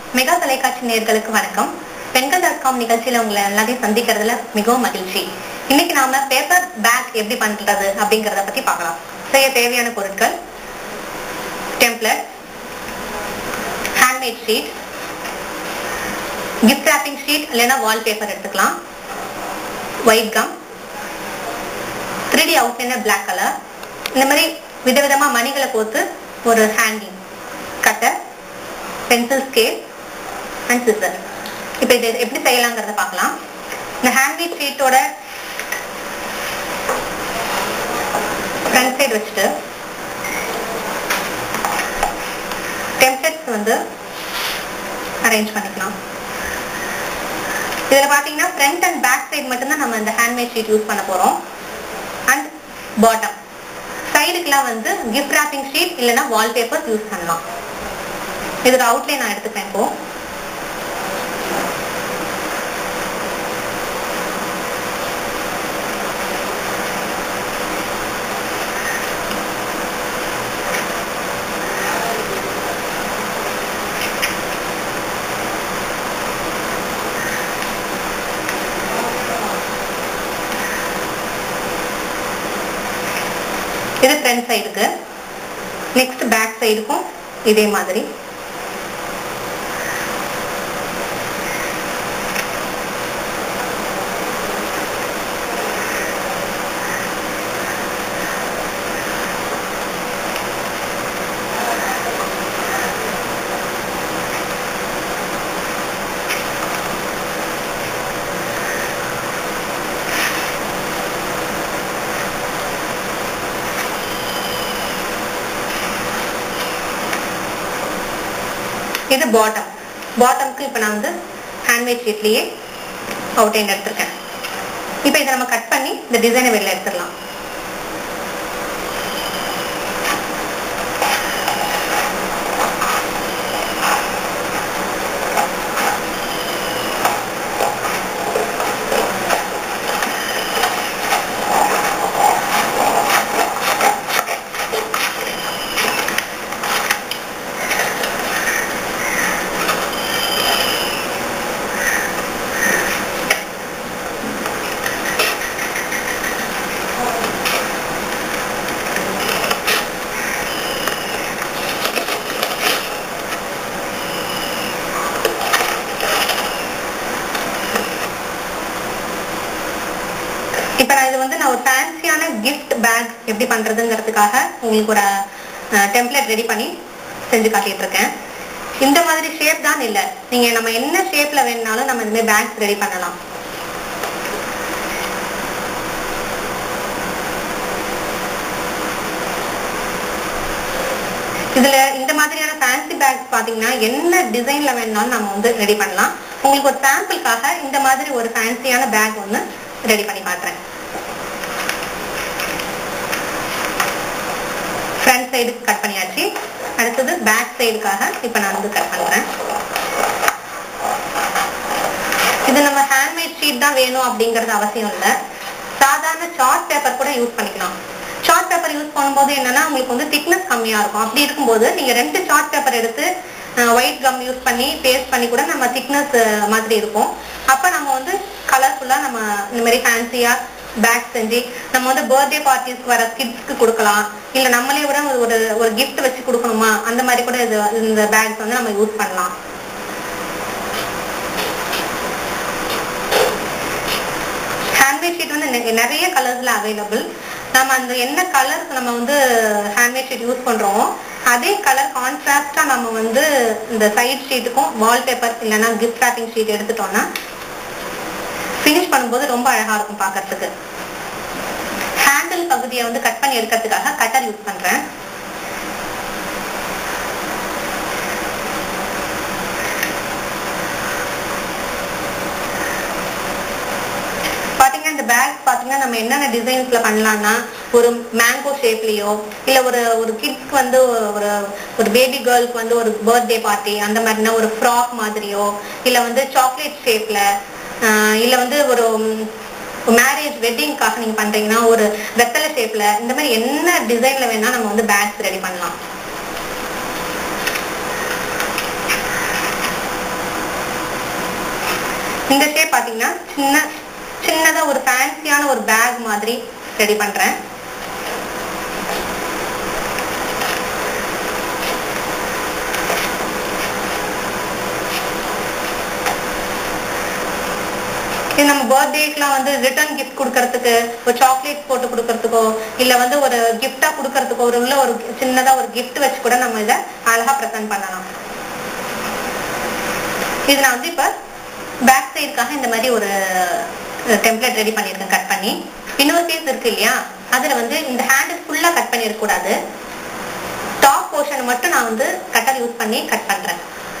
mega தொலைக்காட்சி நேயர்களுக்கு வணக்கம் பெண்கள் டாட் காம் நிகழ்ச்சியில உங்களை எல்லாத்தையும் சந்திக்கிறதுல மிகவும் மகிழ்ச்சி இன்னைக்கு நாம பேப்பர் பேக் எப்படி பண்றது அப்படிங்கறத பத்தி பார்க்கலாம் செய்ய தேவையான பொருட்கள் template handmade sheet gift wrapping sheet இல்லைன்னா வால்பேப்பர் எடுத்துக்கலாம் white gum three D outliner black colour இந்த மாதிரி விதவிதமா மணிகளை கோத்து ஒரு hanging cutter pencil scale and scissor இப்போ இது எப்படி செய்யலாங்கிறத பார்க்கலாம் இந்த ஹேண்ட்மேட் ஷீட்டோட ஃப்ரண்ட் சைடு வச்சுட்டு டெம்ப்ளேட்ஸ் வந்து அரேஞ்ச் பண்ணிக்கலாம் இதுல பாத்தீங்கன்னா ஃப்ரண்ட் அண்ட் பேக் சைடு மட்டும்தான் நம்ம இந்த ஹேண்ட்மேட் ஷீட் யூஸ் பண்ண போறோம் அண்ட் பாட்டம் சைடுக்குலாம் வந்து கிஃப்ட் ராப்பிங் ஷீட் இல்லைன்னா வால்பேப்பர்ஸ் யூஸ் பண்ணலாம் இதோட அவுட்லைன் நான் எடுத்துப்பேன் இப்போ இது ஃப்ரண்ட் சைடுக்கு நெக்ஸ்ட் பேக் சைடுக்கும் இதே மாதிரி இது பாட்டம் பாட்டம்க்கு இப்போ நான் வந்து ஹேண்ட்மேட் ஷீட்லேயே அவுட்லைன் எடுத்திருக்கேன் இப்போ இதை நம்ம கட் பண்ணி இந்த டிசைனை வெளில எடுத்துடலாம் இப்போ நான் இது வந்து நான் ஒரு ஃபேன்சியான கிஃப்ட் பேக் எப்படி பண்றதுங்கிறதுக்காக உங்களுக்கு ஒரு டெம்ப்ளேட் ரெடி பண்ணி செஞ்சு காட்டிட்டு இருக்கேன் இந்த மாதிரி ஷேப் தான் இல்லை நீங்க நம்ம என்ன ஷேப்ல வேணுனாலும் நம்ம இந்த மாதிரி பேக்ஸ் ரெடி பண்ணலாம் இதுல இந்த மாதிரியான ஃபேன்சி பேக்ஸ் பாத்தீங்கன்னா என்ன டிசைன்ல வேணுனாலும் நம்ம வந்து ரெடி பண்ணலாம் உங்களுக்கு ஒரு சாம்பிளுக்காக இந்த மாதிரி ஒரு ஃபேன்சியான பேக் ஒன்று ரெடி பண்ணி காட்டுறேன் ஃப்ரண்ட் சைடு கட் பண்ணியாச்சு அடுத்தது பேக் சைடுக்காக இப்போ நான் வந்து கட் பண்றேன் இது நம்ம ஹேண்ட்மேட் ஷீட் தான் வேணும் அப்படிங்கிறது அவசியம் இல்லை சாதாரண சார்ட் பேப்பர் கூட யூஸ் பண்ணிக்கலாம் சார்ட் பேப்பர் யூஸ் பண்ணும்போது என்னன்னா உங்களுக்கு வந்து திக்னஸ் கம்மியா இருக்கும் அப்படி இருக்கும்போது நீங்க ரெண்டு சார்ட் பேப்பர் எடுத்து ஒயிட் கம் யூஸ் பண்ணி பேஸ்ட் பண்ணி கூட நம்ம திக்னஸ் மாதிரி இருக்கும் அப்ப நம்ம வந்து கலர்ஃபுல்லா நம்ம இந்த மாதிரி ஃபேன்சியா பேக் செஞ்சு நம்ம வந்து பர்த்டே பார்ட்டிஸ்க்கு வர கிட்ஸ்க்கு கொடுக்கலாம் இல்ல நம்மளே கூட ஒரு- ஒரு ஒரு gift வச்சு கொடுக்கணுமா அந்த மாதிரி கூட இது இந்த பேக்ஸ் வந்து நம்ம யூஸ் பண்ணலாம் ஹேண்ட்மேட் ஷீட் வந்து நெ- நிறைய கலர்ஸ்ல அவைலபிள் நம்ம அந்த என்ன கலர்ஸ் நம்ம வந்து ஹேண்ட்மேட் ஷீட் யூஸ் பண்றோமோ அதே கலர் கான்ட்ராஸ்டா நம்ம வந்து இந்த சைட் ஷீட்டுக்கும் வால்பேப்பர் இல்லைன்னா கிஃப்ட் ராப்பிங் ஷீட் எடுத்துட்டோம்னா ஃபினிஷ் பண்ணும்போது ரொம்ப அழகா இருக்கும் பார்க்கிறதுக்கு ஹேண்டில் பகுதியை வந்து கட் பண்ணி எடுக்கிறதுக்காக கட்டர் யூஸ் பண்றேன் பாத்தீங்கன்னா இந்த பேக் பாத்தீங்கன்னா நம்ம என்னென்ன டிசைன்ஸ்ல பண்ணலாம்னா ஒரு மேங்கோ ஷேப்லயோ இல்ல ஒரு ஒரு கிட்ஸ்க்கு வந்து ஒரு ஒரு பேபி கேர்ள்க்கு வந்து ஒரு பர்த்டே பார்ட்டி அந்த மாதிரினா ஒரு ஃப்ராக் மாதிரியோ இல்ல வந்து சாக்லேட் ஷேப்ல இல்ல வந்து ஒரு மேரேஜ் வெட்டிங்காக நீங்க பண்றீங்கன்னா ஒரு வெத்தலை ஷேப்ல இந்த மாதிரி என்ன டிசைன்ல வேணா நம்ம வந்து பேக்ஸ் ரெடி பண்ணலாம் இந்த ஷேப் பாத்தீங்கன்னா சின்ன சின்னதா ஒரு ஃபேன்சியான ஒரு பேக் மாதிரி ரெடி பண்றேன் இது நம்ம பர்த்டேக்குலாம் வந்து ரிட்டர்ன் கிஃப்ட் கொடுக்கறதுக்கு ஒரு சாக்லேட் போட்டு கொடுக்கறதுக்கோ இல்ல வந்து ஒரு கிஃப்டா கொடுக்கறதுக்கோ ஒரு உள்ள ஒரு சின்னதா ஒரு gift வச்சு கூட நம்ம இதை அழகா ப்ரெசென்ட் பண்ணலாம் இது நான் வந்து இப்ப பேக் சைடுக்காக இந்த மாதிரி ஒரு டெம்ப்ளேட் ரெடி பண்ணியிருக்கேன் கட் பண்ணி இன்னொரு பீஸ் இருக்கு இல்லையா அதுல வந்து இந்த ஹேண்டில் ஃபுல்லா கட் பண்ணிருக்க கூடாது டாப் போர்ஷன் மட்டும் நான் வந்து கட்டர் யூஸ் பண்ணி கட் பண்றேன்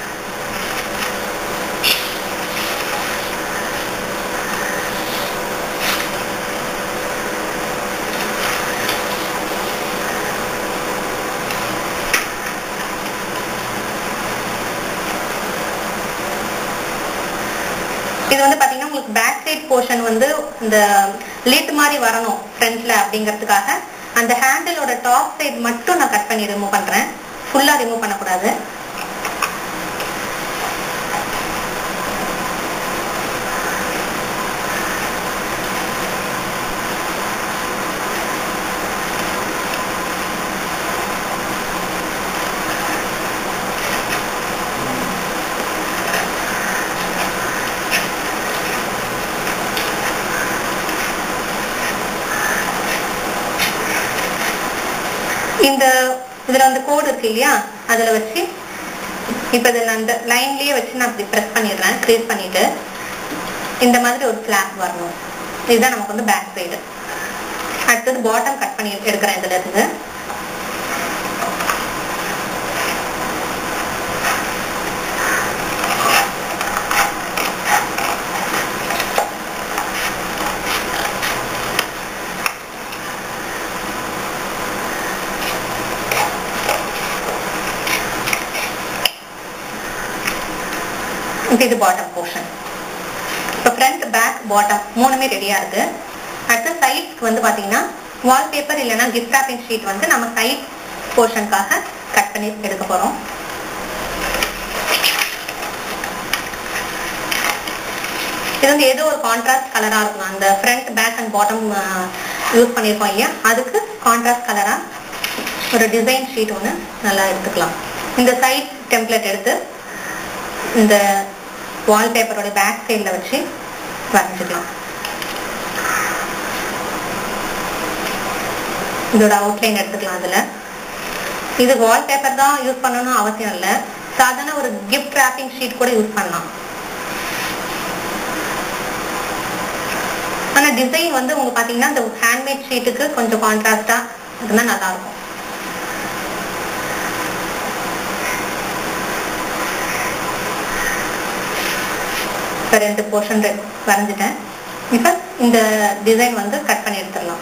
இது வந்து பாத்தீங்கன்னா உங்களுக்கு பேக் சைட் போர்ஷன் வந்து இந்த லிட் மாதிரி வரணும் ஃப்ரண்ட்ல அப்படிங்கிறதுக்காக அந்த ஹேண்டிலோட டாப் சைடு மட்டும் நான் கட் பண்ணி ரிமூவ் பண்றேன் ஃபுல்லா ரிமூவ் பண்ணக்கூடாது இந்த இதுல வந்து கோடு இருக்கு இல்லையா அதுல வச்சு இப்ப இதை நான் இந்த லைன்லயே வச்சு நான் இப்படி ப்ரெஸ் பண்ணிடுறேன் க்ரீஸ் பண்ணிட்டு இந்த மாதிரி ஒரு ஃபிளாப் வரணும் இதுதான் நமக்கு வந்து பேக் சைடு அடுத்தது பாட்டம் கட் பண்ணி எடுக்கிறேன் இதுல இருந்து இப்ப இது பாட்டம் போர்ஷன் இப்போ ஃப்ரண்ட் பேக் பாட்டம் மூணுமே ரெடியா இருக்கு அடுத்து சைட்ஸ்க்கு வந்து பாத்தீங்கன்னா வால்பேப்பர் இல்லைன்னா கிஃப்ட் ராப்பிங் ஷீட் வந்து நம்ம சைட் போர்ஷனுக்காக கட் பண்ணி எடுக்க போறோம் இது வந்து ஏதோ ஒரு கான்ட்ராஸ்ட் கலரா இருக்கும் அந்த front back and bottom use பண்ணியிருக்கோம் இல்லையா அதுக்கு கான்ட்ராஸ்ட் கலரா ஒரு டிசைன் ஷீட் ஒன்று நல்லா எடுத்துக்கலாம் இந்த சைட் டெம்ப்ளேட் எடுத்து இந்த வால்பேப்பரோட பேக் சைடில் வச்சு வரைஞ்சிக்கலாம் இதோட அவுட்லைன் எடுத்துக்கலாம் அதுல இது வால்பேப்பர் தான் யூஸ் பண்ணணும் அவசியம் இல்லை சாதாரண ஒரு கிஃப்ட் ராப்பிங் ஷீட் கூட யூஸ் பண்ணலாம் ஆனா டிசைன் வந்து உங்க பாத்தீங்கன்னா இந்த ஹேண்ட்மேட் ஷீட்டுக்கு கொஞ்சம் கான்ட்ராஸ்டா இருந்தா நல்லா இருக்கும் இப்போ ரெண்டு போர்ஷன் வரைஞ்சிட்டேன் இப்போ இந்த டிசைன் வந்து கட் பண்ணி எடுத்துடலாம்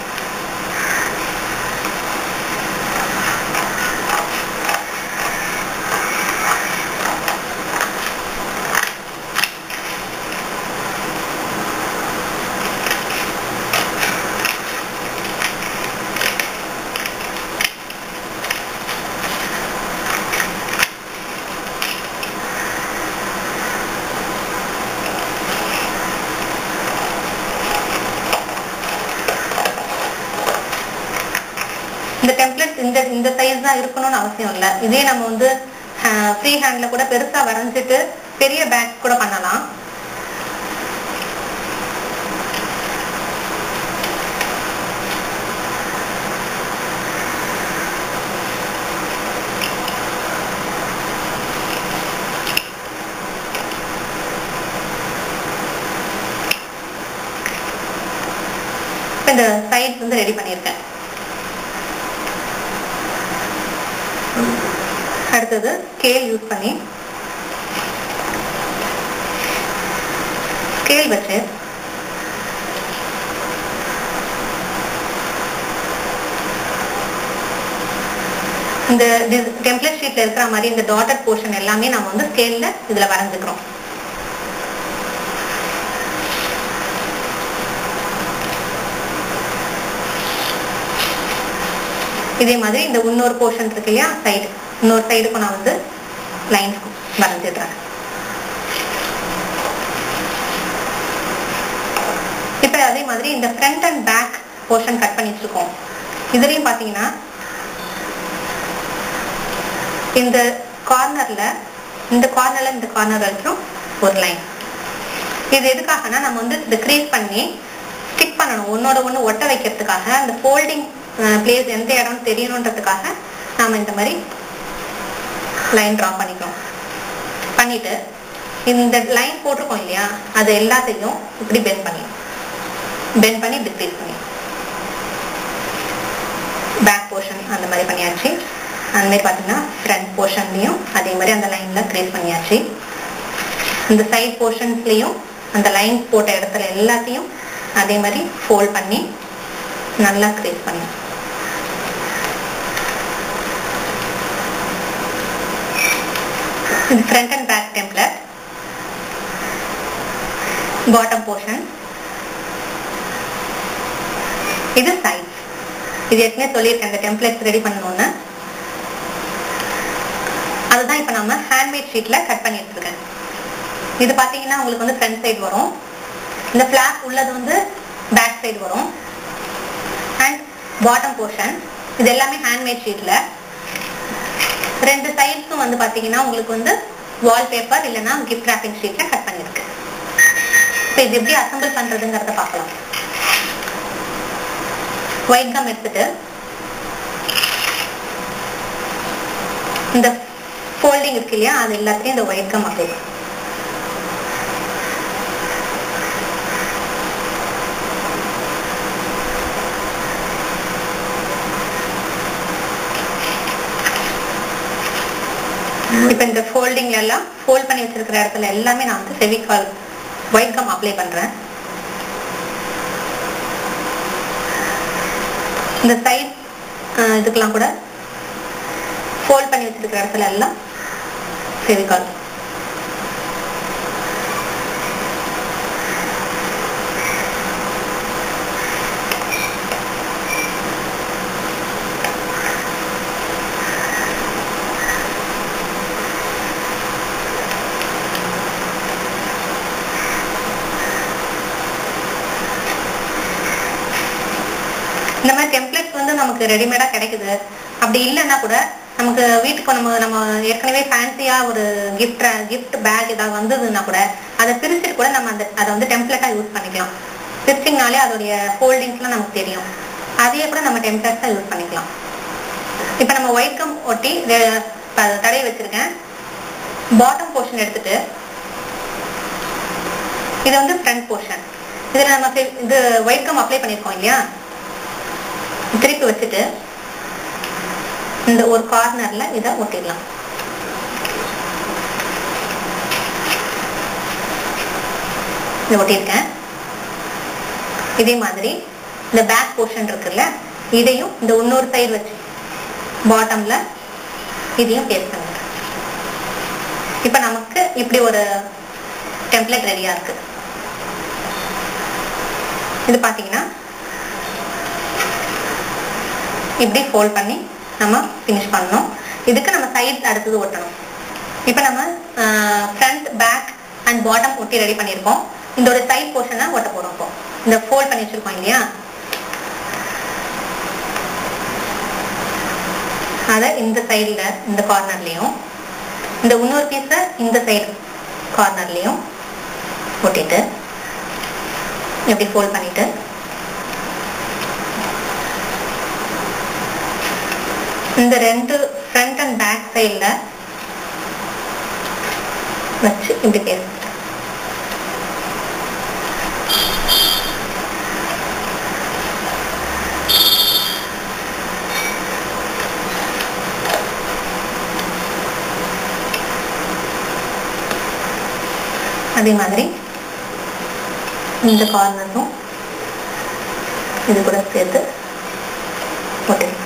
இந்த டெம்ப்ளேட் இந்த இந்த சைஸ் தான் இருக்கணும்னு அவசியம் இல்லை இதே நம்ம வந்து ஃப்ரீ ஹேண்ட்ல கூட பெருசா வரைஞ்சிட்டு பெரிய பேக் கூட பண்ணலாம் இப்ப இந்த சைட் வந்து ரெடி பண்ணியிருக்கேன் அடுத்தது ஸ்கேல் யூஸ் பண்ணி ஸ்கேல் வச்சு இந்த டெம்ப்ளேட் ஷீட்ல இருக்கிற மாதிரி இந்த டாட்டட் போர்ஷன் எல்லாமே நம்ம வந்து ஸ்கேல்ல இதுல வரைஞ்சுக்கிறோம் இதே மாதிரி இந்த இன்னொரு போர்ஷன் இருக்கு இல்லையா சைடு இன்னொரு சைடுக்கும் நான் வந்து லைன்ஸ் வரைஞ்சிடுறேன் இப்போ அதே மாதிரி இந்த front and back portion cut பண்ணி வச்சிருக்கோம் இதுலயும் பாத்தீங்கன்னா இந்த கார்னர்ல இந்த கார்னர்ல இந்த கார்னர் வரைக்கும் ஒரு லைன் இது எதுக்காகனா நம்ம வந்து இதை கிரியேட் பண்ணி ஸ்டிக் பண்ணணும் ஒன்னோட ஒண்ணு ஒட்ட வைக்கிறதுக்காக அந்த ஃபோல்டிங் பிளேஸ் எந்த இடம் தெரியணுன்றதுக்காக நாம இந்த மாதிரி லைன் டிரா பண்ணிக்கிறோம் பண்ணிட்டு இந்த லைன் போட்டிருக்கோம் இல்லையா அது எல்லாத்தையும் இப்படி பெண்ட் பண்ணி பெண்ட் பண்ணி டிக்ரீஸ் பண்ணி பேக் போர்ஷன் அந்த மாதிரி பண்ணியாச்சு அந்த மாதிரி பார்த்தீங்கன்னா ஃப்ரண்ட் போர்ஷன்லையும் அதே மாதிரி அந்த லைனில் கிரியேட் பண்ணியாச்சு இந்த சைட் போர்ஷன்ஸ்லையும் அந்த லைன் போட்ட இடத்துல எல்லாத்தையும் அதே மாதிரி ஃபோல்ட் பண்ணி நல்லா கிரியேட் பண்ணி இது front and back template bottom portion இது சைட் இது ஏற்கனவே சொல்லியிருக்கேன் இந்த டெம்ப்ளேட்ஸ் ரெடி பண்ணணும்னு அதுதான் இப்போ நம்ம ஹேண்ட்மேட் ஷீட்ல கட் பண்ணி எடுத்துருக்கேன் இது பார்த்தீங்கன்னா உங்களுக்கு வந்து ஃப்ரண்ட் சைடு வரும் இந்த ஃபிளாப் உள்ளது வந்து பேக் சைடு வரும் அண்ட் பாட்டம் போர்ஷன் இது எல்லாமே ஹேண்ட்மேட் ஷீட்ல ரெண்டு சைட்ஸும் வந்து பாத்தீங்கன்னா உங்களுக்கு வந்து வால்பேப்பர் இல்லைன்னா கிஃப்ட் ராப்பிங் ஷீட்ல கட் பண்ணிருக்கு இப்போ இது எப்படி அசம்பிள் பண்றதுங்கிறத பார்க்கலாம் ஒயிட் கம் எடுத்துட்டு இந்த ஃபோல்டிங் இருக்கு இல்லையா அது எல்லாத்தையும் இந்த ஒயிட் கம் அப்ளை பண்ணும் இப்போ இந்த ஃபோல்டிங்ல எல்லாம் ஃபோல்ட் பண்ணி வச்சிருக்கிற இடத்துல எல்லாமே நான் வந்து ஃபெவிகால் ஒயிட் கம் அப்ளை பண்றேன் இந்த சைட் இதுக்கெல்லாம் கூட ஃபோல்ட் பண்ணி வச்சிருக்கிற இடத்துல எல்லாம் ஃபெவிகால் இந்த மாதிரி டெம்ப்ளேட்ஸ் வந்து நமக்கு ரெடிமேடா கிடைக்குது அப்படி இல்லைன்னா கூட நமக்கு வீட்டுக்கு நம்ம நம்ம ஏற்கனவே ஃபேன்சியா ஒரு கிஃப்ட் கிஃப்ட் பேக் ஏதாவது வந்ததுன்னா கூட அதை பிரிச்சுட்டு கூட நம்ம அந்த அதை வந்து டெம்ப்ளேட்டா யூஸ் பண்ணிக்கலாம் பிரிச்சிங்கனாலே அதோடைய ஃபோல்டிங்ஸ்லாம் நமக்கு தெரியும் அதையே கூட நம்ம டெம்ப்ளேட்ஸா யூஸ் பண்ணிக்கலாம் இப்போ நம்ம ஒயிட் கம் ஒட்டி ரெ- ப- தடவி வச்சிருக்கேன் பாட்டம் போர்ஷன் எடுத்துட்டு இது வந்து ஃப்ரண்ட் போர்ஷன் இதுல நம்ம fe- இது ஒயிட் கம் அப்ளை பண்ணிருக்கோம் இல்லையா திருப்பி வச்சுட்டு இந்த ஒரு கார்னர்ல இதை ஒட்டிடலாம் இதை ஒட்டியிருக்கேன் இதே மாதிரி இந்த பேக் போர்ஷன் இருக்குல்ல இதையும் இந்த இன்னொரு சைடு வச்சு பாட்டம்ல இதையும் பேஸ்ட் பண்ணிடுறேன் இப்போ நமக்கு இப்படி ஒரு டெம்ப்ளேட் ரெடியா இருக்கு இது பாத்தீங்கன்னா இப்படி ஃபோல்ட் பண்ணி நம்ம ஃபினிஷ் பண்ணணும் இதுக்கு நம்ம சைட் அடுத்தது ஒட்டணும் இப்போ நம்ம ஃப்ரண்ட் பேக் அண்ட் பாட்டம் ஒட்டி ரெடி பண்ணியிருக்கோம் இந்த ஒரு சைட் போர்ஷனை ஒட்ட போறோம் இப்போ இந்த ஃபோல்ட் பண்ணி வச்சிருக்கோம் இல்லையா அதை இந்த சைடில் இந்த கார்னர்லேயும் இந்த இன்னொரு பீஸை இந்த சைடு கார்னர்லேயும் ஒட்டிட்டு இப்படி ஃபோல்ட் பண்ணிட்டு இந்த ரெண்டு ஃப்ரண்ட் அண்ட் பேக் சைடில் வச்சு இப்படி பேஸ்ட் அதே மாதிரி இந்த கார்னரும் இது கூட சேர்த்து போட்டுக்கலாம்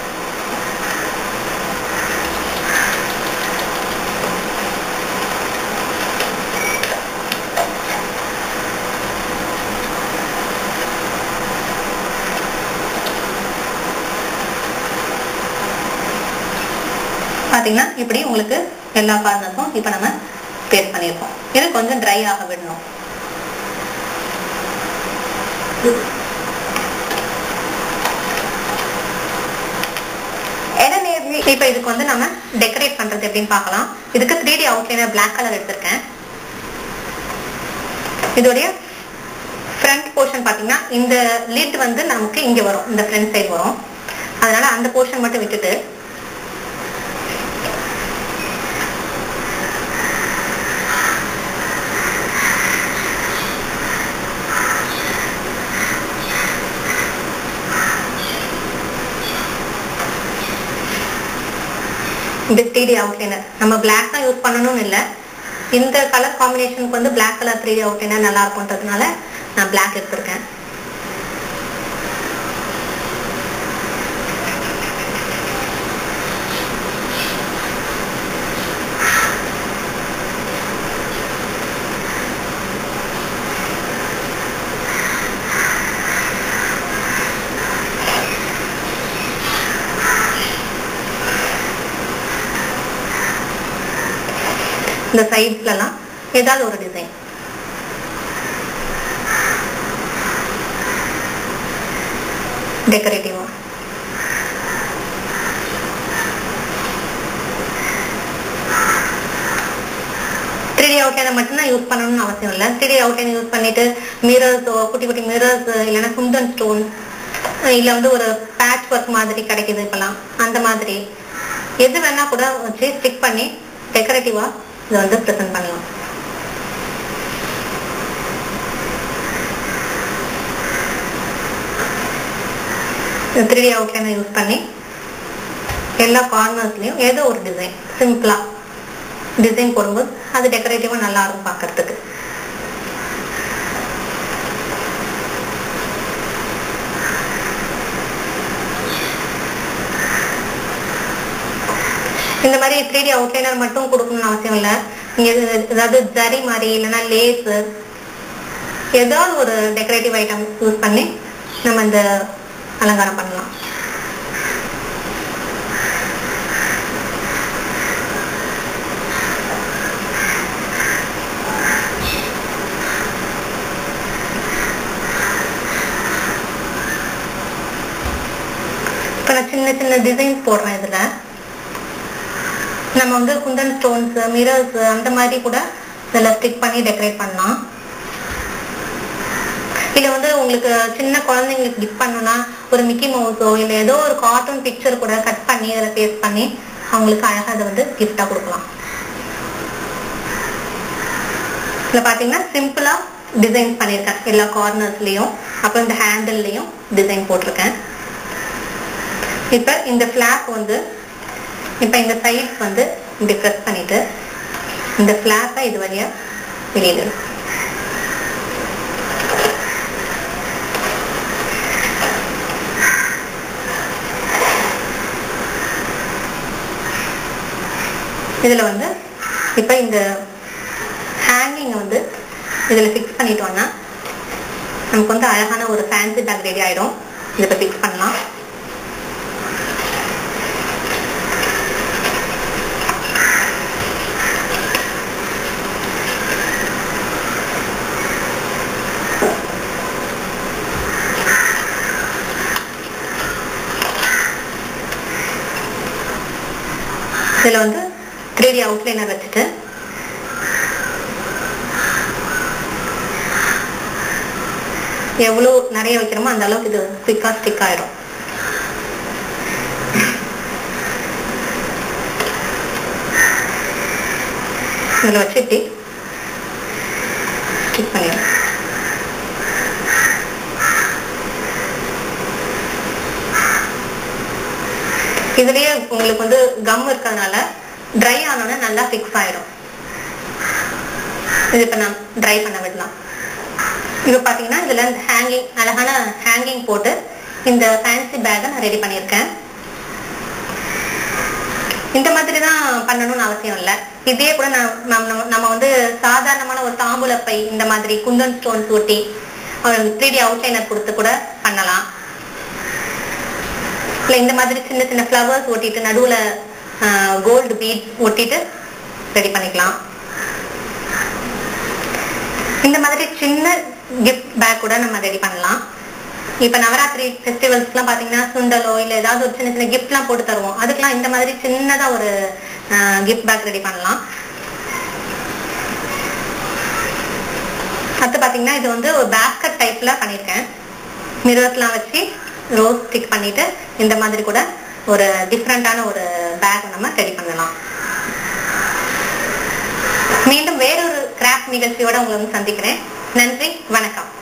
பாத்தீங்கன்னா இப்படி உங்களுக்கு எல்லா கார்னர்ஸும் இப்போ நம்ம பேஸ்ட் பண்ணியிருக்கோம் இது கொஞ்சம் ட்ரை ஆக விடணும் இப்போ இதுக்கு வந்து நம்ம டெக்கரேட் பண்றது எப்படின்னு பார்க்கலாம் இதுக்கு three D outliner black colour எடுத்திருக்கேன் இதோடைய ஃப்ரண்ட் போர்ஷன் பார்த்தீங்கன்னா இந்த லிட் வந்து நமக்கு இங்க வரும் இந்த ஃப்ரண்ட் சைடு வரும் அதனால அந்த போர்ஷன் மட்டும் விட்டுட்டு இந்த த்ரீ டி அவுட்லைனர் நம்ம பிளாக் தான் யூஸ் பண்ணணும்னு இல்லை இந்த கலர் காம்பினேஷனுக்கு வந்து black colour three D outliner நல்லா இருக்கும்ன்றதுனால நான் பிளாக் எடுத்திருக்கேன் இந்த சைட்லலாம் ஏதாவது ஒரு டிசைன் டெக்கரேட்டிவா த்ரீ டி அவுட்லைனர் மட்டும்தான் யூஸ் பண்ணணும்னு அவசியம் இல்லை த்ரீ டி அவுட்லைன் யூஸ் பண்ணிட்டு மிரர்ஸ் குட்டி குட்டி மிரர்ஸ் இல்லைன்னா குந்தன் ஸ்டோன் இல்ல வந்து ஒரு பேட்ச் ஒர்க் மாதிரி கிடைக்குது இப்பெல்லாம் அந்த மாதிரி எது வேணா கூட வச்சு ஸ்டிக் பண்ணி டெக்கரேட்டிவா இதை வந்து ப்ரெசென்ட் பண்ணலாம் த்ரீ டி அவுட்லைனை யூஸ் பண்ணி எல்லா கார்னர்ஸ்லயும் ஏதோ ஒரு டிசைன் சிம்பிளா டிசைன் போடும்போது அது டெக்கரேட்டிவா நல்லா இருக்கும் பார்க்கிறதுக்கு இந்த மாதிரி த்ரீ டி அவுட்லைனர் மட்டும் கொடுக்கணும்னு அவசியம் இல்லை நீங்க இது- ஏதாவது ஜரி மாதிரி இல்லைன்னா லேஸ் ஏதாவது ஒரு டெக்கரேட்டிவ் ஐட்டம் யூஸ் பண்ணி நம்ம இந்த அலங்காரம் பண்ணலாம் இப்போ நான் சின்ன சின்ன டிசைன்ஸ் போடுறேன் இதுல நம்ம வந்து குந்தன் ஸ்டோன்ஸ் மிரர்ஸ் அந்த மாதிரி கூட இதில் ஸ்டிக் பண்ணி டெக்கரேட் பண்ணலாம் இல்ல வந்து உங்களுக்கு சின்ன குழந்தைங்களுக்கு கிஃப்ட் பண்ணணும்னா ஒரு மிக்கி மவுஸோ இல்ல ஏதோ ஒரு கார்ட்டூன் பிக்சர் கூட கட் பண்ணி அதில் பேஸ்ட் பண்ணி அவங்களுக்கு அழகா அதை வந்து கிஃப்டா கொடுக்கலாம் இதுல பாத்தீங்கன்னா சிம்பிளா டிசைன் பண்ணியிருக்கேன் எல்லா கார்னர்ஸ்லயும் அப்புறம் இந்த ஹேண்டில்லையும் டிசைன் போட்டிருக்கேன் இப்ப இந்த ஃபிளாப் வந்து இப்ப இந்த சைட்ஸ் வந்து இப்படி ப்ரெஸ் பண்ணிட்டு இந்த ஃபிளாப்பை இது வழியா வெளியிடணும் இதுல வந்து இப்ப இந்த ஹேங்கிங் வந்து இதுல ஃபிக்ஸ் பண்ணிட்டோம்னா நமக்கு வந்து அழகான ஒரு ஃபேன்சி பேக் ரெடி ஆயிடும் இதை இப்ப ஃபிக்ஸ் பண்ணலாம் இதுல வந்து த்ரீ டி அவுட்லைனர் வச்சுட்டு எவ்வளவு நிறைய வைக்கிறோமோ அந்த அளவுக்கு இது குயிக்கா ஸ்டிக் ஆயிடும் இதுல வச்சு இப்படி ஸ்டிக் பண்ணிடும் இதுலயே உங்களுக்கு வந்து கம் இருக்கிறதுனால ட்ரை ஆனோடனே நல்லா ஃபிக்ஸ் ஆயிடும் இது இப்ப நான் ட்ரை பண்ண விடலாம் இது பாத்தீங்கன்னா இதுல இந்த ஹேங்கிங் அழகான ஹேங்கிங் போட்டு இந்த ஃபேன்சி பேக்கை நான் ரெடி பண்ணியிருக்கேன் இந்த மாதிரி தான் பண்ணணும்னு அவசியம் இல்லை இதே கூட நான் நம்ம நம்ம- நம்ம வந்து சாதாரணமான ஒரு தாம்பூல பை இந்த மாதிரி குந்தன் ஸ்டோன்ஸ் ஒட்டி த்ரீ டி அவுட்லைனர் கொடுத்து கூட பண்ணலாம் இல்ல இந்த மாதிரி சின்ன சின்ன ஃப்ளவர்ஸ் ஒட்டிட்டு நடுவுல கோல்டு பீட் ஒட்டிட்டு ரெடி பண்ணிக்கலாம் இந்த மாதிரி சின்ன கிஃப்ட் பேக் கூட நம்ம ரெடி பண்ணலாம் இப்ப நவராத்திரி ஃபெஸ்டிவல்ஸ்லாம் பாத்தீங்கன்னா சுண்டலோ இல்ல ஏதாவது ஒரு சின்ன சின்ன கிஃப்ட்லாம் போட்டு தருவோம் அதுக்கெல்லாம் இந்த மாதிரி சின்னதா ஒரு கிஃப்ட் பேக் ரெடி பண்ணலாம் அடுத்து பாத்தீங்கன்னா இது வந்து ஒரு பேஸ்கட் டைப்ல பண்ணியிருக்கேன் மிரர்ஸ்லாம் வச்சு ரோஸ் ஸ்டிக் பண்ணிட்டு இந்த மாதிரி கூட ஒரு டிஃப்ரெண்டான ஒரு பேக் நம்ம ரெடி பண்ணலாம் மீண்டும் வேறொரு கிராஃப்ட் நிகழ்ச்சியோட உங்களை வந்து சந்திக்கிறேன் நன்றி வணக்கம்